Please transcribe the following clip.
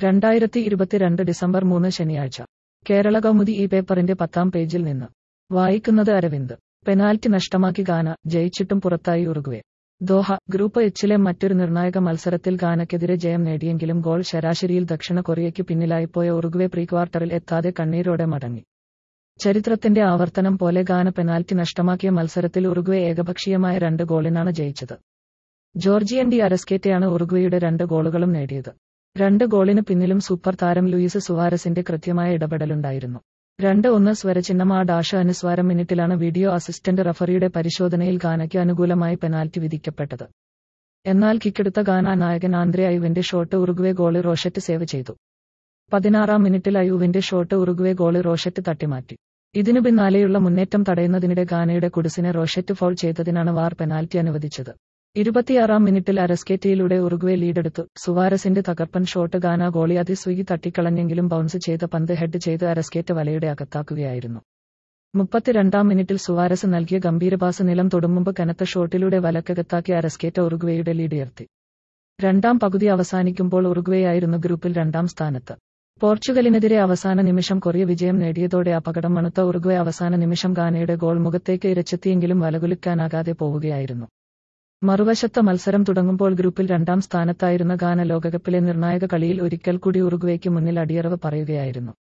രണ്ടായിരത്തി ഇരുപത്തിരണ്ട് ഡിസംബർ മൂന്ന് ശനിയാഴ്ച കേരള കൗമുദി ഈ പേപ്പറിന്റെ പത്താം പേജിൽ നിന്ന് വായിക്കുന്നത് അരവിന്ദ് പെനാൽറ്റി നഷ്ടമാക്കി ഗാന ജയിച്ചിട്ടും പുറത്തായി ഉറുഗ്വേ ദോഹ ഗ്രൂപ്പ് എച്ചിലെ മറ്റൊരു നിർണായക മത്സരത്തിൽ ഗാനയ്ക്കെതിരെ ജയം നേടിയെങ്കിലും ഗോൾ ശരാശരിയിൽ ദക്ഷിണ കൊറിയയ്ക്ക് പിന്നിലായിപ്പോയ ഉറുഗ്വേ പ്രീ ക്വാർട്ടറിൽ എത്താതെ കണ്ണീരോടെ മടങ്ങി ചരിത്രത്തിന്റെ ആവർത്തനം പോലെ ഗാന പെനാൽറ്റി നഷ്ടമാക്കിയ മത്സരത്തിൽ ഉറുഗ്വേ ഏകപക്ഷീയമായ രണ്ട് ഗോളിനാണ് ജയിച്ചത് ജോർജിയൻ ഡി അരസ്കേറ്റയാണ് ഉറുഗ്വേയുടെ രണ്ട് ഗോളുകളും നേടിയത് രണ്ട് ഗോളിന് പിന്നിലും സൂപ്പർ താരം ലൂയിസ് സുവാരസിന്റെ കൃത്യമായ ഇടപെടലുണ്ടായിരുന്നു രണ്ട് ഒന്ന് സ്വരചിഹ്നം ആ ഡാഷ് അനുസ്വാരം മിനിറ്റിലാണ് വീഡിയോ അസിസ്റ്റന്റ് റഫറിയുടെ പരിശോധനയിൽ ഗാനയ്ക്ക് അനുകൂലമായി പെനാൽറ്റി വിധിക്കപ്പെട്ടത് എന്നാൽ കിക്കെടുത്ത ഗാന നായകൻ ആന്ദ്രെ അയുവിന്റെ shot Uruguay goalie Rochet save ചെയ്തു പതിനാറാം മിനിറ്റിൽ അയുവിന്റെ ഷോട്ട് ഉറുഗ്വേ ഗോളി റോഷറ്റ് തട്ടിമാറ്റി ഇതിനു പിന്നാലെയുള്ള മുന്നേറ്റം തടയുന്നതിനിടെ ഗാനയുടെ കുടിസിനെ റോഷറ്റ് ഫൗൾ ചെയ്തതിനാണ് വാർ പെനാൽറ്റി അനുവദിച്ചത് ഇരുപത്തിയാറാം മിനിറ്റിൽ അരസ്കേറ്റയിലൂടെ ഉറുഗ്വേ ലീഡെടുത്തു സുവാരസിന്റെ തകർപ്പൻ ഷോട്ട് ഗാന ഗോളി അതിസ്വിഗി തട്ടിക്കളഞ്ഞെങ്കിലും ബൗൺസ് ചെയ്ത പന്ത് ഹെഡ് ചെയ്ത് അരസ്കേറ്റ വലയുടെ അകത്താക്കുകയായിരുന്നു മുപ്പത്തിരണ്ടാം മിനിറ്റിൽ സുവാരസ് നൽകിയ ഗംഭീര പാസ് നിലം തൊടുമുമ്പ് കനത്ത ഷോട്ടിലൂടെ വലക്കകത്താക്കി അരസ്കേറ്റ ഉറുഗ്വേയുടെ ലീഡ് ഉയർത്തി രണ്ടാം പകുതി അവസാനിക്കുമ്പോൾ ഉറുഗ്വേയായിരുന്നു ഗ്രൂപ്പിൽ രണ്ടാം സ്ഥാനത്ത് പോർച്ചുഗലിനെതിരെ അവസാന നിമിഷം കൊറിയ വിജയം നേടിയതോടെ അപകടം മണുത്ത ഉറുഗ്വേ അവസാന നിമിഷം ഗാനയുടെ ഗോൾ മുഖത്തേക്ക് ഇരച്ചെത്തിയെങ്കിലും വലകുലിക്കാനാകാതെ പോവുകയായിരുന്നു മറുവശത്ത് മത്സരം തുടങ്ങുമ്പോൾ ഗ്രൂപ്പിൽ രണ്ടാം സ്ഥാനത്തായിരുന്ന ഗാന ലോകകപ്പിലെ നിർണായക കളിയിൽ ഒരിക്കൽ കൂടി ഉറുഗ്വേക്ക് മുന്നിൽ അടിയറവ് പറയുകയായിരുന്നു